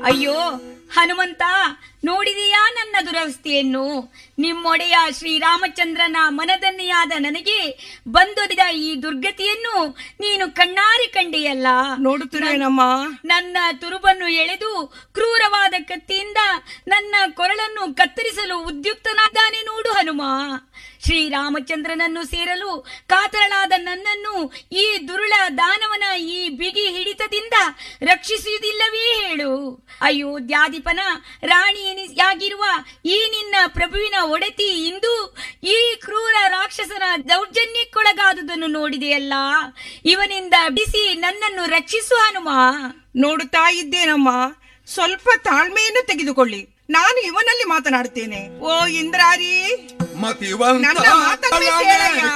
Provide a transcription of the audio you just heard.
ಅಯ್ಯೋ ಹನುಮಂತ ನೋಡಿದೆಯಾ ನನ್ನ ದುರವಸ್ಥೆಯನ್ನು ನಿಮ್ಮೊಡೆಯ ಶ್ರೀರಾಮಚಂದ್ರನ ಮನದನ್ನೆಯಾದ ನನಗೆ ಬಂದೊದಿದ ಈ ದುರ್ಗತಿಯನ್ನು ನೀನು ಕಣ್ಣಾರೆ ಕಂಡೆಯಲ್ಲ ನೋಡುತ್ತಿರುವೇನಮ್ಮ ನನ್ನ ತುರುಬನ್ನು ಎಳೆದು ಕ್ರೂರವಾದ ಕತ್ತಿಯಿಂದ ನನ್ನ ಕೊರಳನ್ನು ಕತ್ತರಿಸಲು ಉದ್ಯುಕ್ತನಾದ್ದಾನೆ ನೋಡು ಹನುಮ ಶ್ರೀರಾಮಚಂದ್ರನನ್ನು ಸೇರಲು ಕಾತರಳಾದ ನನ್ನನ್ನು ಈ ದುರುಳ ದಾನವನ ಈ ಬಿಗಿ ಹಿಡಿತದಿಂದ ರಕ್ಷಿಸುವುದಿಲ್ಲವೇ ಹೇಳು ಅಯೋಧ್ಯಾಧಿಪನ ರಾಣಿಯಾಗಿರುವ ಈ ನಿನ್ನ ಪ್ರಭುವಿನ ಒಡತಿ ಇಂದು ಈ ಕ್ರೂರ ರಾಕ್ಷಸನ ದೌರ್ಜನ್ಯಕ್ಕೊಳಗಾದುದನ್ನು ನೋಡಿದೆಯಲ್ಲ ಇವನಿಂದ ಬಿಸಿ ನನ್ನನ್ನು ರಕ್ಷಿಸು ಹನುಮ ನೋಡುತ್ತಾ ಇದ್ದೇನಮ್ಮ ಸ್ವಲ್ಪ ತಾಳ್ಮೆಯನ್ನು ತೆಗೆದುಕೊಳ್ಳಿ ನಾನು ಇವನಲ್ಲಿ ಮಾತನಾಡುತ್ತೇನೆ ಓ ಇಂದ್ರಾರಿ ಮತಿವಂತ ನನ್ನ ಮಾತನ್ನೇ ಕೇಳಯ್ಯ.